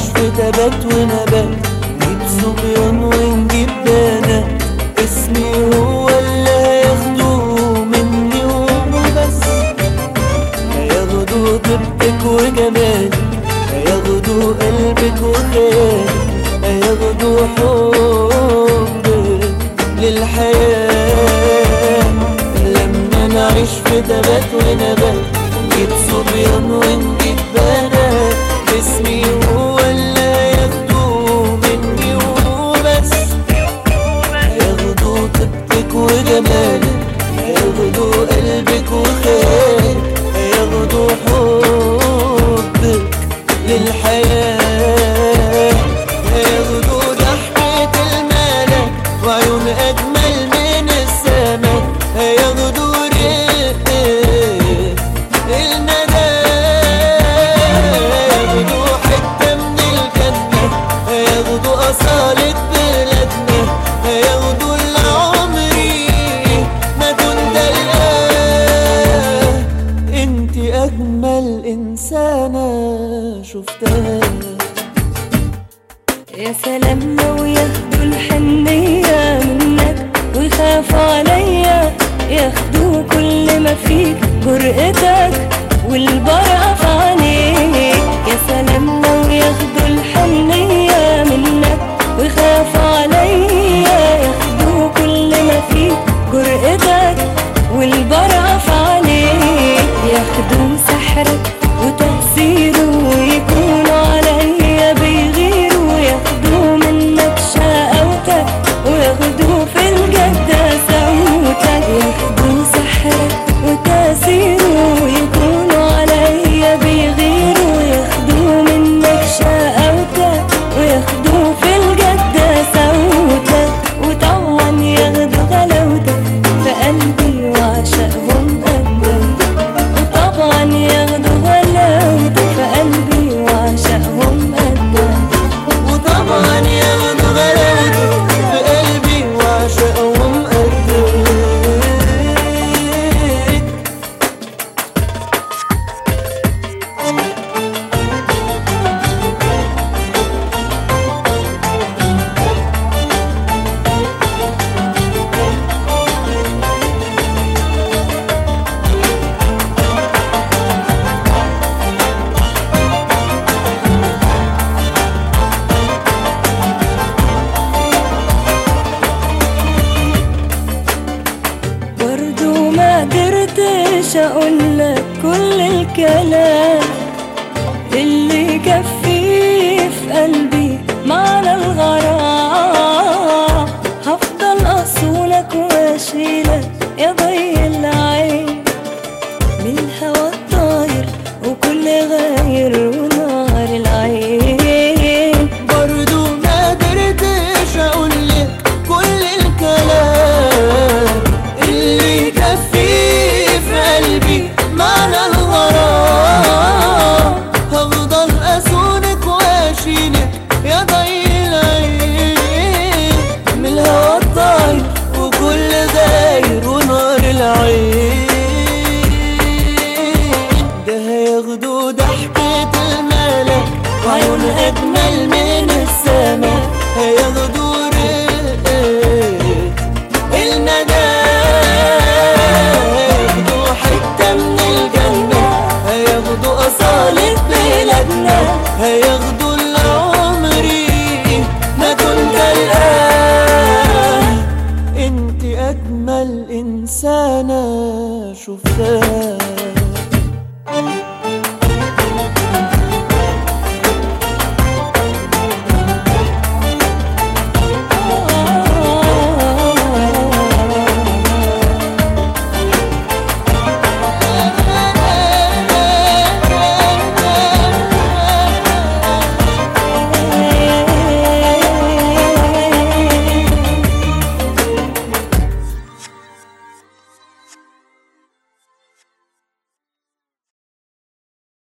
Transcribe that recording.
في تبات ونبات نجيب صبيان ونجيب بنات اسمي هو اللي هياخدوه مني وبس هياخدوا طيبتك وجمالك هياخدوا قلبك وخيالك هياخدوا حبك للحياة لما نعيش في تبات ونبات نجيب صبيان ونجيب بنات اسمي هو اللي هياخدوه مني وبس هياخدوا طيبتك وجمالك هياخدوا قلبك وخيالك هياخدوا حبك للحياة هياخدوا ضحكة الملك وعيون أجمل من السماء هياخدوا رق الندى هياخدوا حتة من الجنة هياخدوا أصالة بلادنا هياخدوا اللي عمري ما كنت ألقاه انت أجمل إنسانة شفتها يا سلام لو ياخدوا الحنية منك ويخافوا عليا ياخدوا كل ما فيك جرأتك والبرقة في عينيك يا سلام لو ياخدوا الحنية منك ويخافوا عليا ياخدوا كل ما فيك جرأتك والبرقة في عينيك ياخدوا سحرك وتأثيره ويكونوا عليا بيغيروا ياخدوا منك شقاوتك وياخدوا في الجدة سوتك ياخدوا سحرك وتأثيره ويكونوا عليا بيغيروا ياخدوا منك شقاوتك وياخدوا في الجدة سوتك وطبعا ياخدوا غلاوتك في قلبي وعشقهم قدك وطبعا ياخدوا غلاوتك في قلبي وعشقهم قدك وطبعا ياخدوا غلاوتك في قلبي وعشقهم قدك برضو ما قدرتش اقولك كل الكلام اللي يكفي في قلبي معنى الغرام هفضل اصونك واشيلك يا ضي العين من الهوى الطاير وكل غير ونار العين برضو ما قدرتش اقولك كل الكلام اللي يكفي في قلبي معنى الغرام هفضل اسونك واشيلك يا ضي العين من الهوى الطاير وكل غير ونار العين ده هياخدوا ضحكة الملك وعيون أجمل من السماء هياخدوا